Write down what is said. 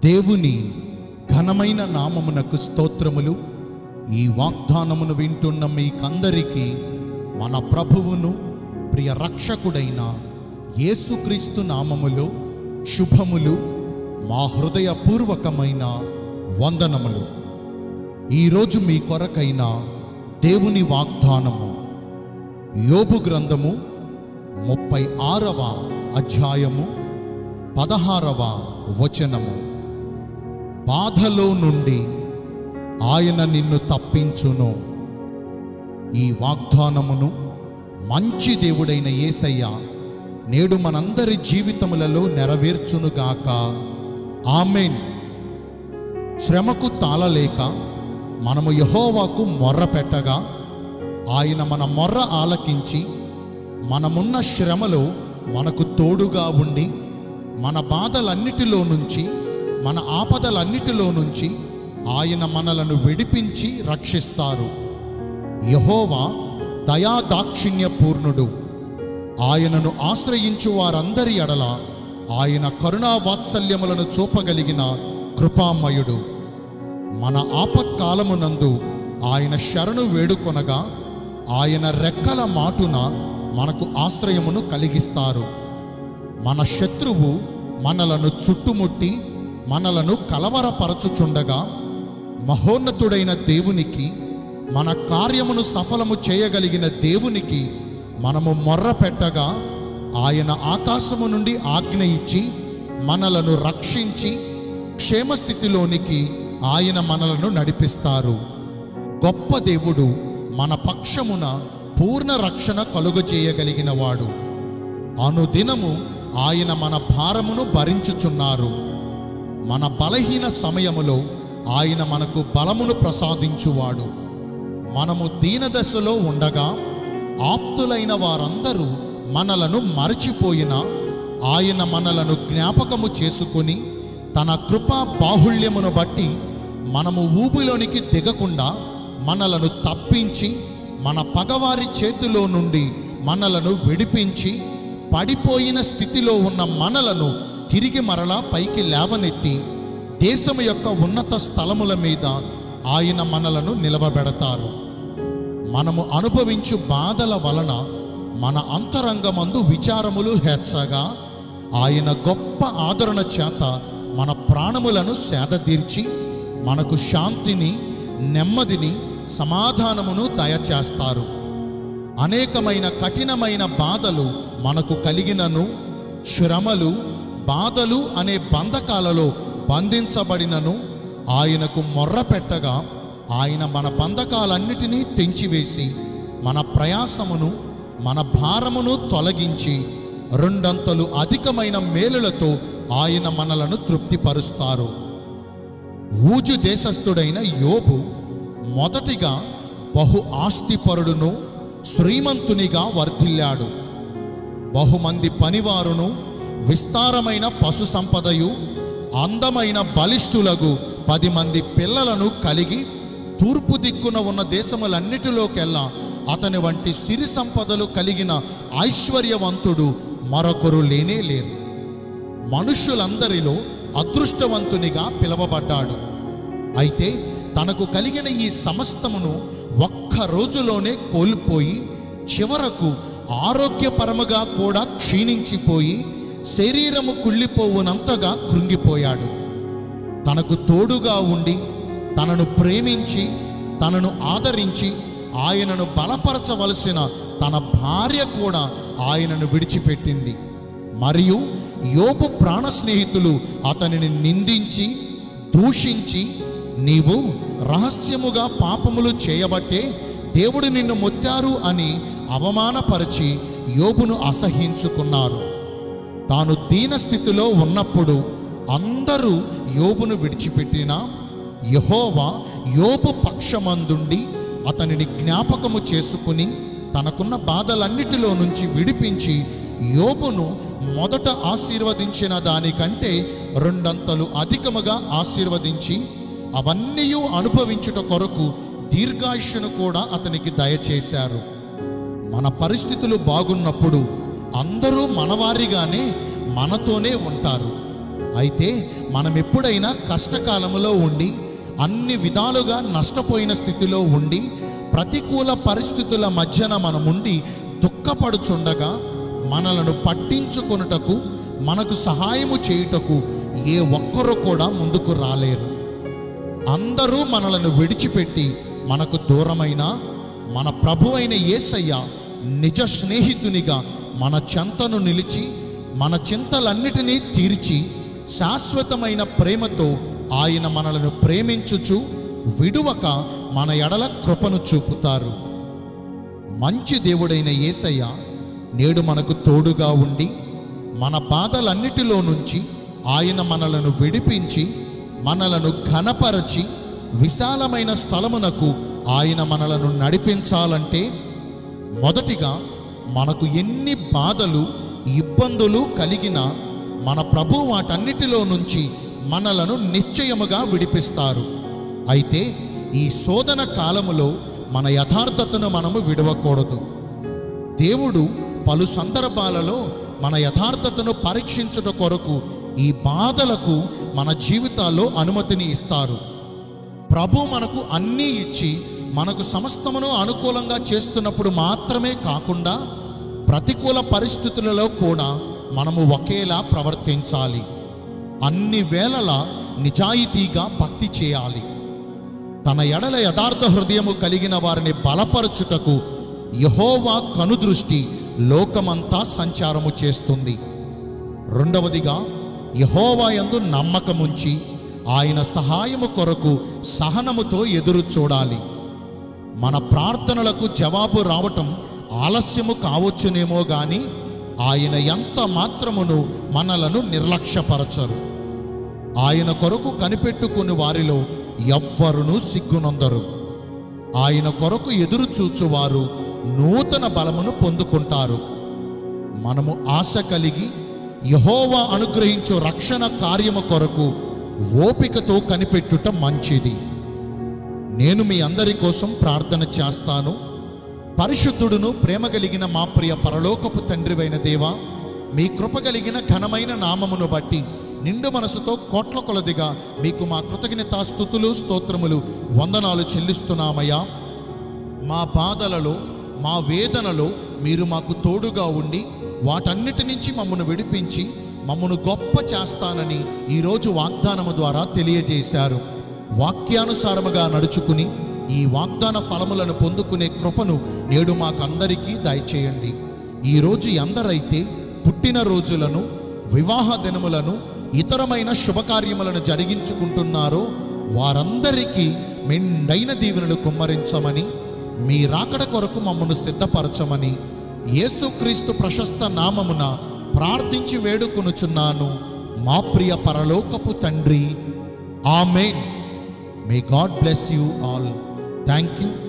దేవుని ఘనమైన నామమునకు స్తోత్రములు ఈ వాగ్దానమును వింటున్న మీకందరికీ మన ప్రభువును ప్రియ రక్షకుడైన యేసుక్రీస్తు నామములో శుభములు మా హృదయపూర్వకమైన వందనములు ఈరోజు మీ కొరకైన దేవుని వాగ్దానము యోబు గ్రంథము ముప్పై ఆరవ అధ్యాయము పదహారవ వచనము బాధలో నుండి ఆయన నిన్ను తప్పించును ఈ వాగ్దానమును మంచి దేవుడైన యేసయ్య నేడు మనందరి జీవితములలో నెరవేర్చునుగాక ఆమెన్ శ్రమకు తాళలేక మనము యహోవాకు మొర్ర పెట్టగా ఆయన మన మొర్ర ఆలకించి మనమున్న శ్రమలో మనకు తోడుగా ఉండి మన బాధలన్నిటిలో నుంచి మన ఆపదలన్నిటిలో నుంచి ఆయన మనలను విడిపించి రక్షిస్తారు యహోవా దయాదాక్షిణ్య పూర్ణుడు ఆయనను ఆశ్రయించు వారందరి ఎడల ఆయన కరుణా వాత్సల్యములను చూపగలిగిన కృపామయుడు మన ఆపత్కాలమునందు ఆయన శరణు వేడుకొనగా ఆయన రెక్కల మాటున మనకు ఆశ్రయమును కలిగిస్తారు మన శత్రువు మనలను చుట్టుముట్టి మనలను కలవరపరచుచుండగా మహోన్నతుడైన దేవునికి మన కార్యమును సఫలము చేయగలిగిన దేవునికి మనము మొర్ర పెట్టగా ఆయన ఆకాశము నుండి ఆజ్ఞ ఇచ్చి మనలను రక్షించి క్షేమస్థితిలోనికి ఆయన మనలను నడిపిస్తారు గొప్ప దేవుడు మన పక్షమున పూర్ణ రక్షణ కలుగజేయగలిగిన వాడు అనుదినము ఆయన మన భారమును భరించుచున్నారు మన బలహీన సమయములో ఆయన మనకు బలమును ప్రసాదించువాడు మనము దీనదశలో ఉండగా ఆప్తులైన వారందరూ మనలను మరచిపోయినా ఆయన మనలను జ్ఞాపకము చేసుకొని తన కృపా బాహుళ్యమును బట్టి మనము ఊబిలోనికి దిగకుండా మనలను తప్పించి మన పగవారి చేతిలో నుండి మనలను విడిపించి పడిపోయిన స్థితిలో ఉన్న మనలను తిరిగి మరలా పైకి లేవనెత్తి దేశము యొక్క ఉన్నత స్థలముల మీద ఆయన మనలను నిలవబెడతారు మనము అనుభవించు బాధల వలన మన అంతరంగమందు విచారములు హెచ్చగా ఆయన గొప్ప ఆదరణ చేత మన ప్రాణములను సేదతీర్చి మనకు శాంతిని నెమ్మదిని సమాధానమును దయచేస్తారు అనేకమైన కఠినమైన బాధలు మనకు కలిగినను శ్రమలు బాధలు అనే బంధకాలలో బంధించబడినను ఆయనకు మొర్ర పెట్టగా ఆయన మన బంధకాలన్నిటినీ తెంచివేసి మన ప్రయాసమును మన భారమును తొలగించి రెండంతలు అధికమైన మేలులతో ఆయన మనలను తృప్తిపరుస్తారు ఊజు దేశస్థుడైన యోబు మొదటిగా బహు ఆస్తిపరుడును శ్రీమంతునిగా వర్ధిల్లాడు బహుమంది పనివారును విస్తారమైన పశు సంపదయు అందమైన బలిష్ఠులకు పది మంది పిల్లలను కలిగి తూర్పు దిక్కున ఉన్న దేశములన్నిటిలోకెల్లా అతని వంటి సిరి సంపదలు కలిగిన ఐశ్వర్యవంతుడు మరొకరు లేనే లేరు మనుష్యులందరిలో అదృష్టవంతునిగా పిలువబడ్డాడు అయితే తనకు కలిగిన ఈ సమస్తమును ఒక్క రోజులోనే కోల్పోయి చివరకు ఆరోగ్యపరముగా కూడా క్షీణించిపోయి శరీరము కుళ్ళిపోవునంతగా కృంగిపోయాడు తనకు తోడుగా ఉండి తనను ప్రేమించి తనను ఆదరించి ఆయనను బలపరచవలసిన తన భార్య కూడా ఆయనను విడిచిపెట్టింది మరియు యోపు ప్రాణ స్నేహితులు అతనిని నిందించి దూషించి నీవు రహస్యముగా పాపములు చేయబట్టే దేవుడు నిన్ను మొత్తారు అని అవమానపరిచి యోబును అసహించుకున్నారు తాను దీన స్థితిలో ఉన్నప్పుడు అందరూ యోబును విడిచిపెట్టినా యహోవా యోబు పక్షమందుండి అతనిని జ్ఞాపకము చేసుకుని తనకున్న బాధలన్నిటిలో నుంచి విడిపించి యోబును మొదట ఆశీర్వదించిన దానికంటే రెండంతలు అధికముగా ఆశీర్వదించి అవన్నీ అనుభవించుట కొరకు దీర్ఘాయుష్ను కూడా అతనికి దయచేశారు మన పరిస్థితులు బాగున్నప్పుడు అందరూ మనవారిగానే మనతోనే ఉంటారు అయితే మనం ఎప్పుడైనా కష్టకాలంలో ఉండి అన్ని విధాలుగా నష్టపోయిన స్థితిలో ఉండి ప్రతికూల పరిస్థితుల మధ్యన మనముండి దుఃఖపడుచుండగా మనలను పట్టించుకొనుటకు మనకు సహాయము చేయుటకు ఏ ఒక్కరు కూడా ముందుకు రాలేరు అందరూ మనలను విడిచిపెట్టి మనకు దూరమైన మన ప్రభు అయిన యేసయ్య నిజ స్నేహితునిగా మన చెంతను నిలిచి మన చింతలన్నిటినీ తీర్చి శాశ్వతమైన ప్రేమతో ఆయన మనలను ప్రేమించుచు విడువక మన ఎడల కృపను చూపుతారు మంచి దేవుడైన యేసయ్య నేడు మనకు తోడుగా ఉండి మన బాధలన్నిటిలో నుంచి ఆయన మనలను విడిపించి మనలను ఘనపరచి విశాలమైన స్థలమునకు ఆయన మనలను నడిపించాలంటే మొదటిగా మనకు ఎన్ని బాధలు ఇబ్బందులు కలిగినా మన ప్రభు వాటన్నిటిలో నుంచి మనలను నిశ్చయముగా విడిపిస్తారు అయితే ఈ శోధన కాలములో మన యథార్థతను మనము విడవకూడదు దేవుడు పలు సందర్భాలలో మన యథార్థతను పరీక్షించుట కొరకు ఈ బాధలకు మన జీవితాల్లో అనుమతిని ఇస్తారు ప్రభు మనకు అన్నీ ఇచ్చి మనకు సమస్తమును అనుకూలంగా చేస్తున్నప్పుడు మాత్రమే కాకుండా ప్రతికూల పరిస్థితులలో కూడా మనము ఒకేలా ప్రవర్తించాలి అన్ని వేళలా నిజాయితీగా భక్తి చేయాలి తన ఎడల యథార్థ హృదయము కలిగిన వారిని బలపరచుటకు యహోవా కనుదృష్టి లోకమంతా సంచారము చేస్తుంది రెండవదిగా యహోవా యందు నమ్మకముంచి ఆయన సహాయము కొరకు సహనముతో ఎదురు చూడాలి మన ప్రార్థనలకు జవాబు రావటం ఆలస్యము కావచ్చునేమో గాని ఆయన ఎంత మాత్రమును మనలను నిర్లక్ష్యపరచరు ఆయన కొరకు కనిపెట్టుకుని వారిలో ఎవ్వరునూ సిగ్గునొందరు ఆయన కొరకు ఎదురు చూచువారు నూతన బలమును పొందుకుంటారు మనము ఆశ కలిగి యహోవా అనుగ్రహించు రక్షణ కార్యము కొరకు ఓపికతో కనిపెట్టుట మంచిది నేను మీ అందరి కోసం ప్రార్థన చేస్తాను పరిశుద్ధుడును ప్రేమ కలిగిన మా ప్రియ పరలోకపు తండ్రివైన దేవా మీ కృప కలిగిన ఘనమైన నామమును బట్టి నిండు మనసుతో కోట్ల కొలదిగా మీకు మా కృతజ్ఞతా స్థుతులు స్తోత్రములు వందనాలు చెల్లిస్తున్నామయ్యా మా బాధలలో మా వేదనలో మీరు మాకు తోడుగా ఉండి వాటన్నిటి నుంచి మమ్మను విడిపించి మమ్మను గొప్ప చేస్తానని ఈరోజు వాగ్దానము ద్వారా తెలియజేశారు వాక్యానుసారముగా నడుచుకుని ఈ వాగ్దాన ఫలములను పొందుకునే కృపను నేడు మాకందరికీ దయచేయండి ఈరోజు ఎందరైతే పుట్టిన రోజులను వివాహ దినములను ఇతరమైన శుభకార్యములను జరిగించుకుంటున్నారో వారందరికీ మెండైన దీవెనలు కుమ్మరించమని మీ రాకడ కొరకు మమ్మను సిద్ధపరచమని యేసుక్రీస్తు ప్రశస్త నామమున ప్రార్థించి వేడుకొనుచున్నాను మా ప్రియ పరలోకపు తండ్రి amen may God bless you all thank you